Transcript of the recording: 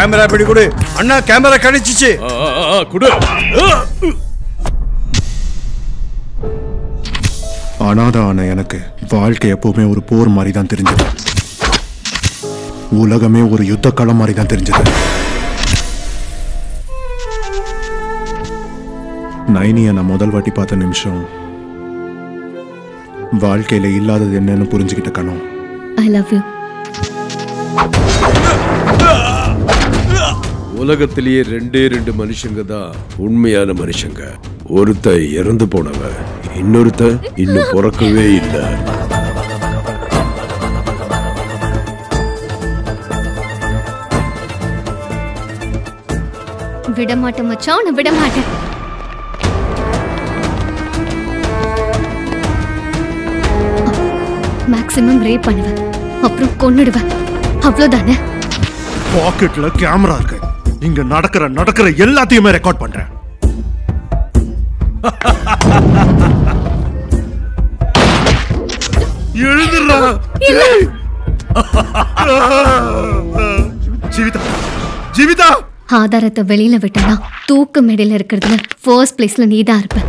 camera பிடி கொடு அண்ணா camera கிடைச்சிச்சு குடு அனாதை ஆன எனக்கு வாழ்க்கை எப்பவுமே ஒரு போர் மாதிரி தான் தெரிஞ்சது உலகமே ஒரு யுத்த களம் மாதிரி தான் தெரிஞ்சது நைனிய நான் முதல் வாட்டி பார்த்த நிமிஷம் வாழ்க்கையில இல்லாதது என்னன்னு புரிஞ்சுக்கிட்ட கணம் ஐ லவ் யூ உலகத்திலேயே ரெண்டே ரெண்டு மனுஷங்க தான் உண்மையான மனுஷங்க ஒருத்த இறந்து போனவன் இன்னொருத்த இன்னும் பிறக்கவே இல்லை விட மாட்டேன் மச்சான் நான் விட மாட்டேன் மேக்ஸிமம் ரேப் பண்ணுவேன் அப்புறம் கொன்னுடுவேன் அவ்வளவுதானே பாக்கெட்ல கேமரா இருக்கு இங்க நடக்கிற நடக்கிற எல்லாத்தையுமே ரெக்கார்ட் பண்றேன் எழுதுறா ஜீவிதா ஜீவிதா ஆதாரத்தை வெளியில விட்டனா தூக்கு மேடையில இருக்கிறதுல ஃபர்ஸ்ட் பிளேஸ்ல நீ தான் இருப்ப